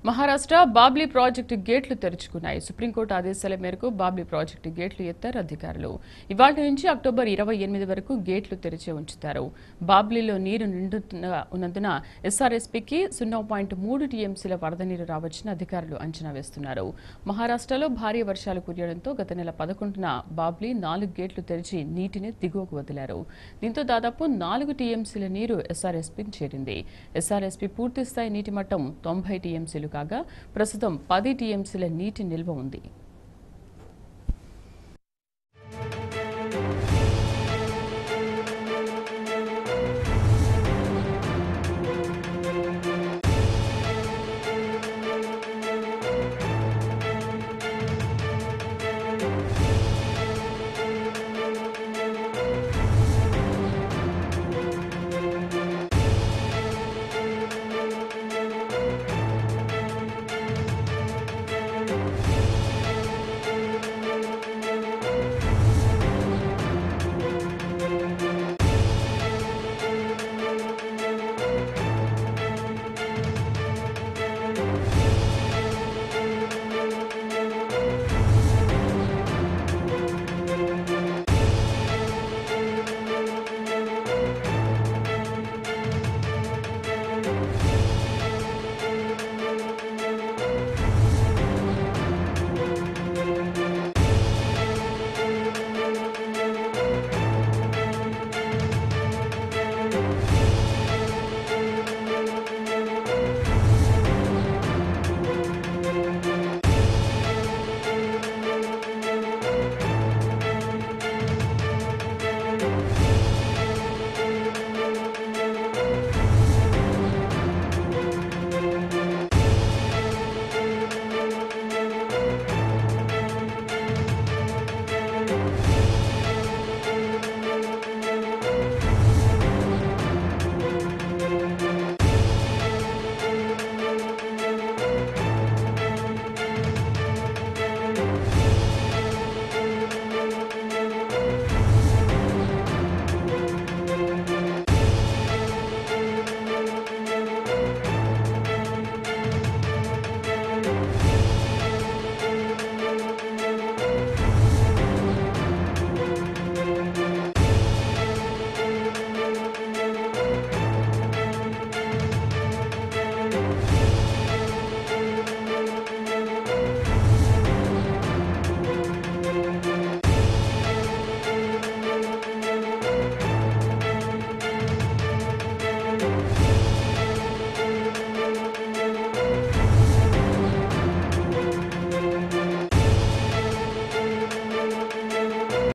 Maharashtra Babli project గేట్లు తెరుచుకున్నాయి supreme court ఆదేశాల మేరకు బాబ్లీ ప్రాజెక్టు గేట్లు ఎత్తారు అధికారులు ఇవాళ నుంచి అక్టోబర్ ఇరవై ఎనిమిది వరకు గేట్లు తెరిచి ఉంచుతారు బాబ్లీలో నీరు నిండుతున్న ఉన్నందున ఎస్ఆర్ఎస్పీకి సున్నా పాయింట్ మూడు టీఎంసీల వరద నీరు రావచ్చని అధికారులు అంచనా వేస్తున్నారు మహారాష్ట్రలో భారీ వర్షాలు కురియడంతో గత నెల పదకొండున బాబ్లీ నాలుగు గేట్లు తెరిచి నీటిని దిగువకు వదిలారు దీంతో దాదాపు నాలుగు టీఎంసీల నీరు ఎస్ఆర్ఎస్పీకి చేరింది ఎస్ఆర్ఎస్పీ పూర్తిస్థాయి నీటి మట్టం తొంభై టీఎంసీలు కాగా ప్రస్తుతం పది టీఎంసీల నీటి నిల్వ ఉంది